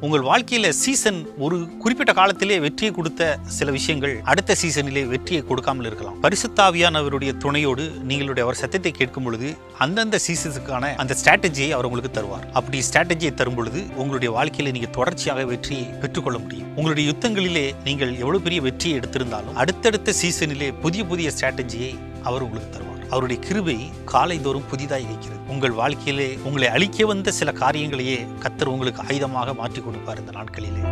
உங்கள் வாழ்க்கையில சீசன் ஒரு குறிப்பிட்ட காலத்திலே வெற்றியை கொடுத்த சில விஷயங்கள் அடுத்த சீசனிலே வெற்றியை கொடுக்காமல் இருக்கலாம் பரிசுத்தாவியானவருடைய துணையோடு நீங்களுடைய அவர் சத்தத்தை கேட்கும் பொழுது அந்தந்த சீசனுக்கான அந்த ஸ்ட்ராட்டஜியை அவர் உங்களுக்கு தருவார் அப்படி ஸ்ட்ராட்டஜியை தரும் பொழுது உங்களுடைய வாழ்க்கையில நீங்க தொடர்ச்சியாக வெற்றியை பெற்றுக்கொள்ள முடியும் உங்களுடைய யுத்தங்களிலே நீங்கள் எவ்வளவு பெரிய வெற்றியை எடுத்திருந்தாலும் அடுத்தடுத்த சீசனிலே புதிய புதிய ஸ்ட்ராட்டஜியை அவர் உங்களுக்கு தருவார் அவருடைய கிருபை காலைதோறும் புதிதாய் இருக்கிறது உங்கள் வாழ்க்கையிலே உங்களை அழிக்க வந்த சில காரியங்களையே கத்தர் உங்களுக்கு ஆயுதமாக மாற்றி கொடுப்பார் இந்த நாட்களிலே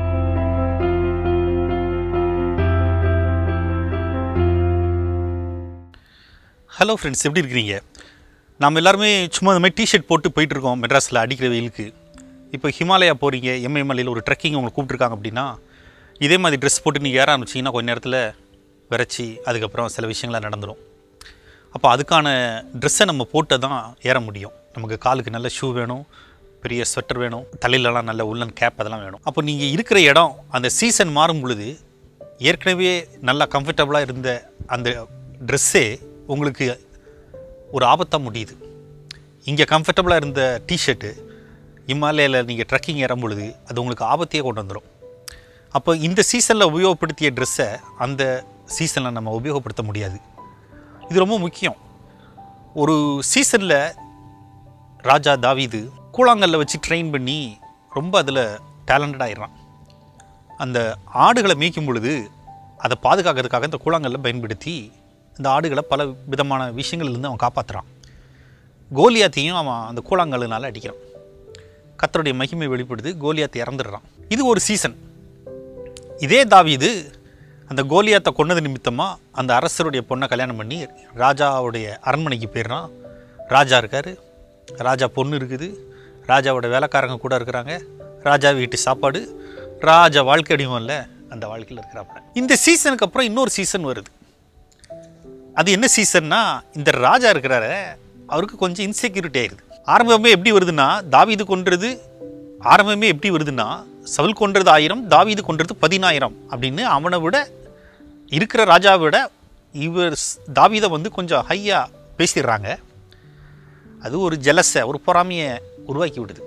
ஹலோ ஃப்ரெண்ட்ஸ் எப்படி இருக்கிறீங்க நாம் எல்லாருமே சும்மா இந்த மாதிரி டிஷர்ட் போட்டு போயிட்டு இருக்கோம் மெட்ராஸில் அடிக்கிற வெயிலுக்கு இப்போ ஹிமாலயா போகிறீங்க எம்ஐஎம்எல்ஏல ஒரு ட்ரெக்கிங் உங்களை கூப்பிட்ருக்காங்க அப்படின்னா இதே மாதிரி ட்ரெஸ் போட்டு நீங்கள் ஏற ஆரம்பிச்சிங்கன்னா கொஞ்ச நேரத்தில் விரைச்சி அதுக்கப்புறம் சில விஷயங்கள்லாம் நடந்துடும் அப்போ அதுக்கான ட்ரெஸ்ஸை நம்ம போட்டு தான் ஏற முடியும் நமக்கு காலுக்கு நல்ல ஷூ வேணும் பெரிய ஸ்வெட்டர் வேணும் தலையிலலாம் நல்ல உள்ளன் கேப் அதெல்லாம் வேணும் அப்போ நீங்கள் இருக்கிற இடம் அந்த சீசன் மாறும் பொழுது ஏற்கனவே நல்லா கம்ஃபர்டபுளாக இருந்த அந்த ட்ரெஸ்ஸே உங்களுக்கு ஒரு ஆபத்தாக முடியுது இங்கே கம்ஃபர்டபுளாக இருந்த டிஷர்ட்டு இமாலயில் நீங்கள் ட்ரெக்கிங் ஏறும் பொழுது அது உங்களுக்கு ஆபத்தையே கொண்டு வந்துடும் அப்போ இந்த சீசனில் உபயோகப்படுத்திய ட்ரெஸ்ஸை அந்த சீசனில் நம்ம உபயோகப்படுத்த முடியாது இது ரொம்ப முக்கியம் ஒரு சீசனில் ராஜா தாவீது கூழாங்கல்ல வச்சு ட்ரெயின் பண்ணி ரொம்ப அதில் டேலண்டட் ஆயிடுறான் அந்த ஆடுகளை மேய்க்கும் பொழுது அதை பாதுகாக்கிறதுக்காக இந்த கூழாங்கல்ல பயன்படுத்தி இந்த ஆடுகளை பல விதமான விஷயங்கள்லேருந்து அவன் காப்பாற்றுறான் கோலியாத்தையும் அவன் அந்த கூழாங்கல்லுனால அடிக்கிறான் கத்தருடைய மகிமை வெளிப்படுது கோலியாத்தை இறந்துடுறான் இது ஒரு சீசன் இதே தாவீது அந்த கோலியாத்தை கொன்னது நிமித்தமாக அந்த அரசருடைய பொண்ணை கல்யாணம் பண்ணி ராஜாவுடைய அரண்மனைக்கு போயிடுறான் ராஜா இருக்கார் ராஜா பொண்ணு இருக்குது ராஜாவோட வேலைக்காரங்க கூட இருக்கிறாங்க ராஜா வீட்டு சாப்பாடு ராஜா வாழ்க்கை அடிமல்ல அந்த வாழ்க்கையில் இருக்கிறாப்புல இந்த சீசனுக்கு அப்புறம் இன்னொரு சீசன் வருது அது என்ன சீசன்னா இந்த ராஜா இருக்கிறாரு அவருக்கு கொஞ்சம் இன்செக்யூரிட்டி ஆயிடுது ஆரம்பமே எப்படி வருதுன்னா தாவீது கொன்றது ஆரம்பமே எப்படி வருதுன்னா சவுல் கொன்றது ஆயிரம் தாவீது கொன்றது பதினாயிரம் அப்படின்னு அவனை விட இருக்கிற ராஜாவை விட இவர் ஸ்- தாவீதை வந்து கொஞ்சம் ஹையாக பேசிடுறாங்க அது ஒரு ஜலசை ஒரு பொறாமையை உருவாக்கி விடுது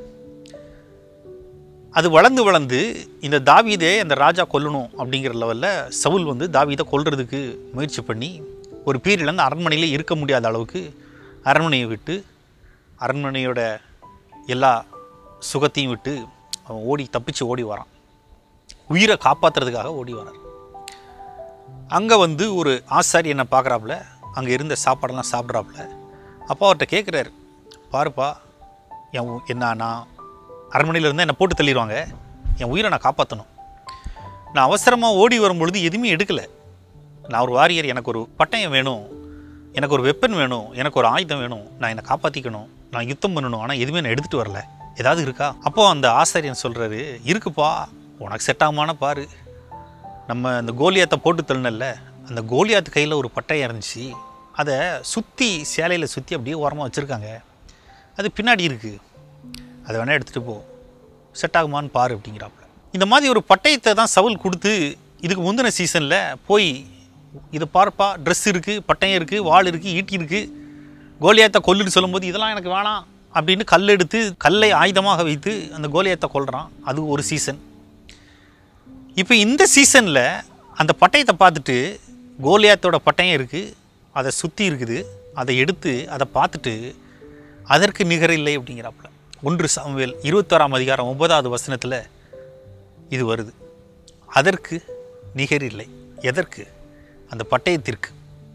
அது வளர்ந்து வளர்ந்து இந்த தாவீதே அந்த ராஜா கொல்லணும் அப்படிங்கிற லெவலில் சவுல் வந்து தாவீதை கொல்றதுக்கு முயற்சி பண்ணி ஒரு பீரியட்ல அந்த அரண்மனையிலே இருக்க முடியாத அளவுக்கு அரண்மனையை விட்டு அரண்மனையோட எல்லா சுகத்தையும் விட்டு அவன் ஓடி தப்பிச்சு ஓடி வரான் உயிரை காப்பாற்றுறதுக்காக ஓடி வரார் அங்கே வந்து ஒரு ஆசாரியனை பார்க்குறாப்புல அங்கே இருந்த சாப்பாடெல்லாம் சாப்பிட்றாப்புல அப்பா அவர்கிட்ட கேட்குறாரு பாருப்பா என் உ- என்ன நான் அரண்மனையில் இருந்தால் என்னை போட்டு தள்ளிடுவாங்க என் உயிரை நான் காப்பாற்றணும் நான் அவசரமாக ஓடி வரும் பொழுது எதுவுமே எடுக்கலை நான் ஒரு வாரியர் எனக்கு ஒரு பட்டயம் வேணும் எனக்கு ஒரு வெப்பன் வேணும் எனக்கு ஒரு ஆயுதம் வேணும் நான் என்னை காப்பாற்றிக்கணும் நான் யுத்தம் பண்ணணும் ஆனால் எதுவுமே நான் எடுத்துகிட்டு வரல ஏதாவது இருக்கா அப்போ அந்த ஆசாரியன் சொல்கிறாரு இருக்குப்பா உனக்கு செட் ஆகுமான பாரு நம்ம அந்த கோலியாத்தை போட்டு தள்ளினல்ல அந்த கோலியாத்து கையில் ஒரு பட்டயம் இருந்துச்சு அதை சுற்றி சேலையில் சுற்றி அப்படியே ஓரமாக வச்சுருக்காங்க அது பின்னாடி இருக்குது அதை வேணால் எடுத்துகிட்டு போ செட் ஆகுமான்னு பாரு அப்படிங்கிறாப்புல இந்த மாதிரி ஒரு பட்டயத்தை தான் சவுல் கொடுத்து இதுக்கு முந்தின சீசனில் போய் இதை பார்ப்பா ட்ரெஸ் இருக்குது பட்டயம் இருக்குது வாள் இருக்குது ஈட்டி இருக்குது கோலியாத்தை கொல்லுன்னு சொல்லும்போது இதெல்லாம் எனக்கு வேணாம் அப்படின்னு கல் எடுத்து கல்லை ஆயுதமாக வைத்து அந்த கோலியாத்தை கொல்றான் அது ஒரு சீசன் இப்போ இந்த சீசனில் அந்த பட்டயத்தை பார்த்துட்டு கோலியாத்தோட பட்டயம் இருக்குது அதை சுற்றி இருக்குது அதை எடுத்து அதை பார்த்துட்டு அதற்கு நிகரில்லை அப்படிங்கிறாப்புல ஒன்று சாமுவேல் இருபத்தோராம் அதிகாரம் ஒன்பதாவது வசனத்தில் இது வருது அதற்கு நிகரில்லை எதற்கு அந்த பட்டயத்திற்கு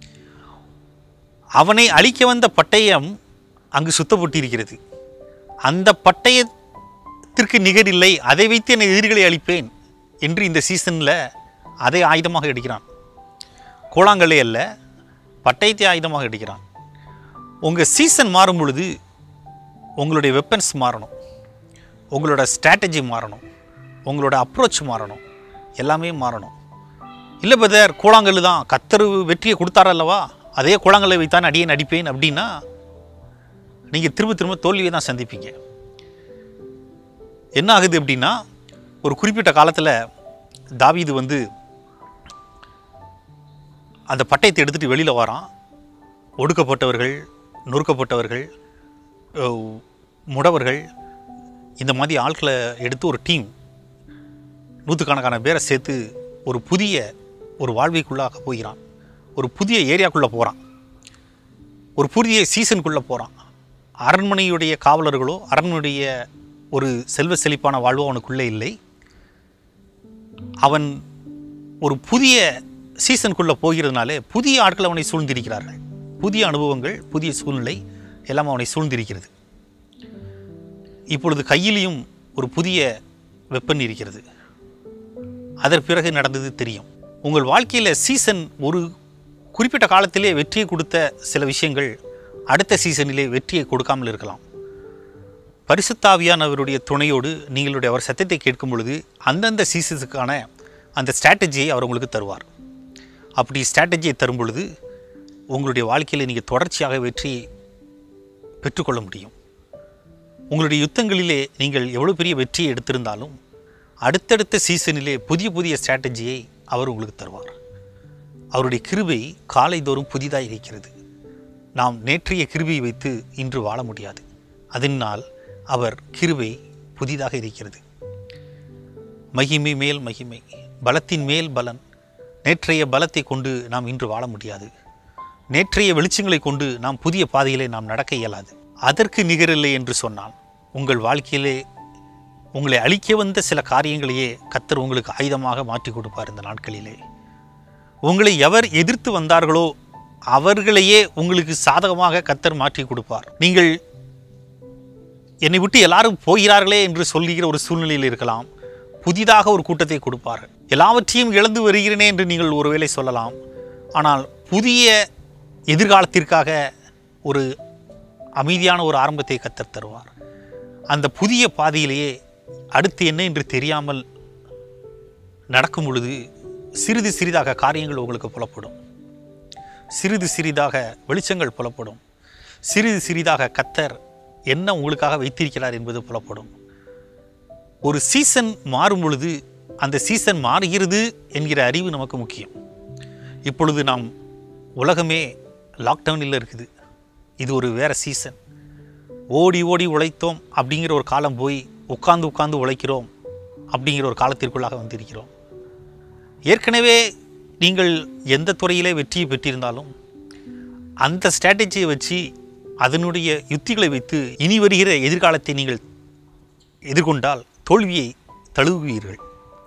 அவனை அழிக்க வந்த பட்டயம் அங்கு சுத்தப்பட்டிருக்கிறது அந்த பட்டயத்திற்கு நிகரில்லை அதை வைத்து என் எதிரிகளை அழிப்பேன் என்று இந்த சீசனில் அதை ஆயுதமாக எடுக்கிறான் கூழாங்கல்லே அல்ல பட்டயத்தை ஆயுதமாக எடுக்கிறான் உங்கள் சீசன் மாறும் பொழுது உங்களுடைய வெப்பன்ஸ் மாறணும் உங்களோட ஸ்ட்ராட்டஜி மாறணும் உங்களோட அப்ரோச் மாறணும் எல்லாமே மாறணும் இல்லை பிரதர் கூழாங்கல் தான் கத்தரு வெற்றியை கொடுத்தாரு அல்லவா அதே கூழாங்கல்லை வைத்தான் அடியே நடிப்பேன் அப்படின்னா நீங்கள் திரும்ப திரும்ப தோல்வியை தான் சந்திப்பீங்க என்ன ஆகுது அப்படின்னா ஒரு குறிப்பிட்ட காலத்தில் தாவீது வந்து அந்த பட்டயத்தை எடுத்துகிட்டு வெளியில் வரான் ஒடுக்கப்பட்டவர்கள் நொறுக்கப்பட்டவர்கள் அஹ், முடவர்கள் இந்த மாதிரி ஆட்களை எடுத்து ஒரு டீம் நூற்றுக்கணக்கான பேரை சேர்த்து ஒரு புதிய ஒரு வாழ்வைக்குள்ளாக போகிறான் ஒரு புதிய ஏரியாக்குள்ளே போகிறான் ஒரு புதிய சீசனுக்குள்ளே போகிறான் அரண்மனையுடைய காவலர்களோ அரண்மனையுடைய ஒரு செல்வ செழிப்பான வாழ்வோ அவனுக்குள்ளே இல்லை அவன் ஒரு புதிய சீசனுக்குள்ளே போகிறதுனாலே புதிய ஆட்கள் அவனை சூழ்ந்திருக்கிறார்கள் புதிய அனுபவங்கள் புதிய சூழ்நிலை எல்லாம் அவனை சூழ்ந்திருக்கிறது இப்பொழுது கையிலையும் ஒரு புதிய வெப்பன் இருக்கிறது அதற்கு பிறகு நடந்தது தெரியும் உங்கள் வாழ்க்கையில் சீசன் ஒரு குறிப்பிட்ட காலத்திலே வெற்றியை கொடுத்த சில விஷயங்கள் அடுத்த சீசனிலே வெற்றியை கொடுக்காமல் இருக்கலாம் பரிசுத்தாவியானவருடைய துணையோடு நீங்களுடைய அவர் சத்தத்தை கேட்கும் பொழுது அந்தந்த சீசனுக்கான அந்த ஸ்ட்ராட்டஜியை அவர் உங்களுக்கு தருவார் அப்படி ஸ்ட்ராட்டஜியை தரும் பொழுது உங்களுடைய வாழ்க்கையில் நீங்கள் தொடர்ச்சியாக வெற்றியை பெற்றுக்கொள்ள முடியும் உங்களுடைய யுத்தங்களிலே நீங்கள் எவ்வளோ பெரிய வெற்றியை எடுத்திருந்தாலும் அடுத்தடுத்த சீசனிலே புதிய புதிய ஸ்ட்ராட்டஜியை அவர் உங்களுக்கு தருவார் அவருடைய கிருபை காலைதோறும் புதிதாக இருக்கிறது நாம் நேற்றைய கிருபையை வைத்து இன்று வாழ முடியாது அதனால் அவர் கிருபை புதிதாக இருக்கிறது மகிமை மேல் மகிமை பலத்தின் மேல் பலன் நேற்றைய பலத்தை கொண்டு நாம் இன்று வாழ முடியாது நேற்றைய வெளிச்சங்களை கொண்டு நாம் புதிய பாதையிலே நாம் நடக்க இயலாது அதற்கு நிகரில்லை என்று சொன்னான் உங்கள் வாழ்க்கையிலே உங்களை அழிக்க வந்த சில காரியங்களையே கத்தர் உங்களுக்கு ஆயுதமாக மாற்றி கொடுப்பார் இந்த நாட்களிலே உங்களை எவர் எதிர்த்து வந்தார்களோ அவர்களையே உங்களுக்கு சாதகமாக கத்தர் மாற்றி கொடுப்பார் நீங்கள் என்னை விட்டு எல்லாரும் போகிறார்களே என்று சொல்லுகிற ஒரு சூழ்நிலையில் இருக்கலாம் புதிதாக ஒரு கூட்டத்தை கொடுப்பார்கள் எல்லாவற்றையும் இழந்து வருகிறேனே என்று நீங்கள் ஒருவேளை சொல்லலாம் ஆனால் புதிய எதிர்காலத்திற்காக ஒரு அமைதியான ஒரு ஆரம்பத்தை கத்தர் தருவார் அந்த புதிய பாதையிலேயே அடுத்து என்ன என்று தெரியாமல் நடக்கும் பொழுது சிறிது சிறிதாக காரியங்கள் உங்களுக்கு புலப்படும் சிறிது சிறிதாக வெளிச்சங்கள் புலப்படும் சிறிது சிறிதாக கத்தர் என்ன உங்களுக்காக வைத்திருக்கிறார் என்பது புலப்படும் ஒரு சீசன் மாறும் பொழுது அந்த சீசன் மாறுகிறது என்கிற அறிவு நமக்கு முக்கியம் இப்பொழுது நாம் உலகமே லாக்டவுனில் இருக்குது இது ஒரு வேற சீசன் ஓடி ஓடி உழைத்தோம் அப்படிங்கிற ஒரு காலம் போய் உட்கார்ந்து உட்கார்ந்து உழைக்கிறோம் அப்படிங்கிற ஒரு காலத்திற்குள்ளாக வந்திருக்கிறோம் ஏற்கனவே நீங்கள் எந்த துறையிலே வெற்றியை பெற்றிருந்தாலும் அந்த ஸ்ட்ராட்டஜியை வச்சு அதனுடைய யுத்திகளை வைத்து இனி வருகிற எதிர்காலத்தை நீங்கள் எதிர்கொண்டால் தோல்வியை தழுவுவீர்கள்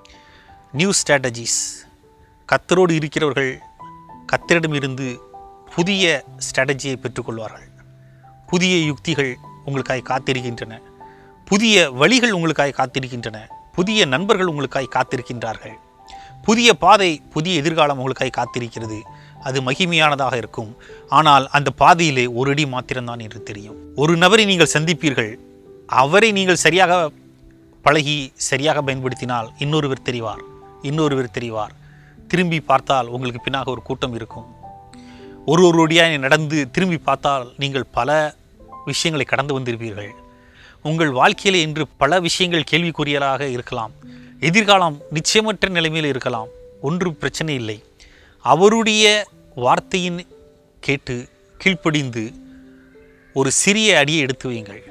நியூ ஸ்ட்ராட்டஜிஸ் கத்தரோடு இருக்கிறவர்கள் கத்தரிடமிருந்து புதிய ஸ்ட்ராட்டஜியை பெற்றுக்கொள்வார்கள் புதிய யுக்திகள் உங்களுக்காய் காத்திருக்கின்றன புதிய வழிகள் உங்களுக்காய் காத்திருக்கின்றன புதிய நண்பர்கள் உங்களுக்காய் காத்திருக்கின்றார்கள் புதிய பாதை புதிய எதிர்காலம் உங்களுக்காய் காத்திருக்கிறது அது மகிமையானதாக இருக்கும் ஆனால் அந்த பாதையிலே ஒரு அடி மாத்திரம்தான் என்று தெரியும் ஒரு நபரை நீங்கள் சந்திப்பீர்கள் அவரை நீங்கள் சரியாக பழகி சரியாக பயன்படுத்தினால் இன்னொருவர் தெரிவார் இன்னொருவர் தெரிவார் திரும்பி பார்த்தால் உங்களுக்கு பின்னாக ஒரு கூட்டம் இருக்கும் ஒரு ஒரு ஒடியாக நடந்து திரும்பி பார்த்தால் நீங்கள் பல விஷயங்களை கடந்து வந்திருப்பீர்கள் உங்கள் வாழ்க்கையிலே இன்று பல விஷயங்கள் கேள்விக்குரியலாக இருக்கலாம் எதிர்காலம் நிச்சயமற்ற நிலைமையில் இருக்கலாம் ஒன்றும் பிரச்சனை இல்லை அவருடைய வார்த்தையின் கேட்டு கீழ்ப்படிந்து ஒரு சிறிய அடியை எடுத்து வையுங்கள்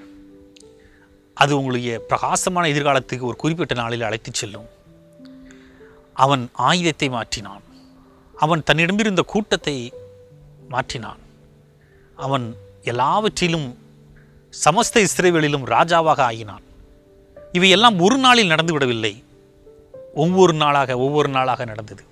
அது உங்களுடைய பிரகாசமான எதிர்காலத்துக்கு ஒரு குறிப்பிட்ட நாளில் அழைத்துச் செல்லும் அவன் ஆயுதத்தை மாற்றினான் அவன் தன்னிடமிருந்த கூட்டத்தை மாற்றினான் அவன் எல்லாவற்றிலும் சமஸ்த இஸ்ரேவேலிலும் ராஜாவாக ஆகினான் இவையெல்லாம் ஒரு நாளில் நடந்துவிடவில்லை ஒவ்வொரு நாளாக ஒவ்வொரு நாளாக நடந்தது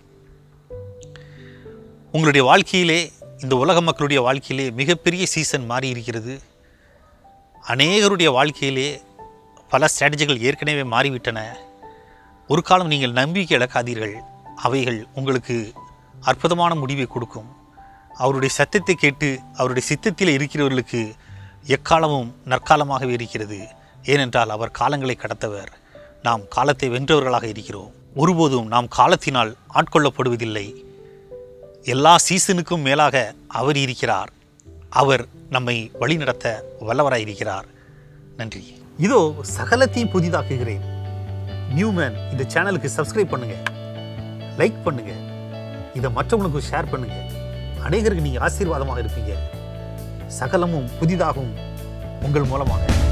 உங்களுடைய வாழ்க்கையிலே இந்த உலக மக்களுடைய வாழ்க்கையிலே மிகப்பெரிய சீசன் மாறி இருக்கிறது அநேகருடைய வாழ்க்கையிலே பல ஸ்ட்ராட்டஜிகள் ஏற்கனவே மாறிவிட்டன ஒரு காலம் நீங்கள் நம்பிக்கை இழக்காதீர்கள் அவைகள் உங்களுக்கு அற்புதமான முடிவை கொடுக்கும் அவருடைய சத்தத்தை கேட்டு அவருடைய சித்தத்தில் இருக்கிறவர்களுக்கு எக்காலமும் நற்காலமாகவே இருக்கிறது ஏனென்றால் அவர் காலங்களை கடத்தவர் நாம் காலத்தை வென்றவர்களாக இருக்கிறோம் ஒருபோதும் நாம் காலத்தினால் ஆட்கொள்ளப்படுவதில்லை எல்லா சீசனுக்கும் மேலாக அவர் இருக்கிறார் அவர் நம்மை வழிநடத்த வல்லவராயிருக்கிறார் நன்றி இதோ சகலத்தையும் புதிதாக்குகிறேன் நியூமேன் இந்த சேனலுக்கு சப்ஸ்கிரைப் பண்ணுங்க லைக் பண்ணுங்க இதை மற்றவங்களுக்கு ஷேர் பண்ணுங்க அநேகருக்கு நீங்கள் ஆசீர்வாதமாக இருப்பீங்க சகலமும் புதிதாகும் உங்கள் மூலமாக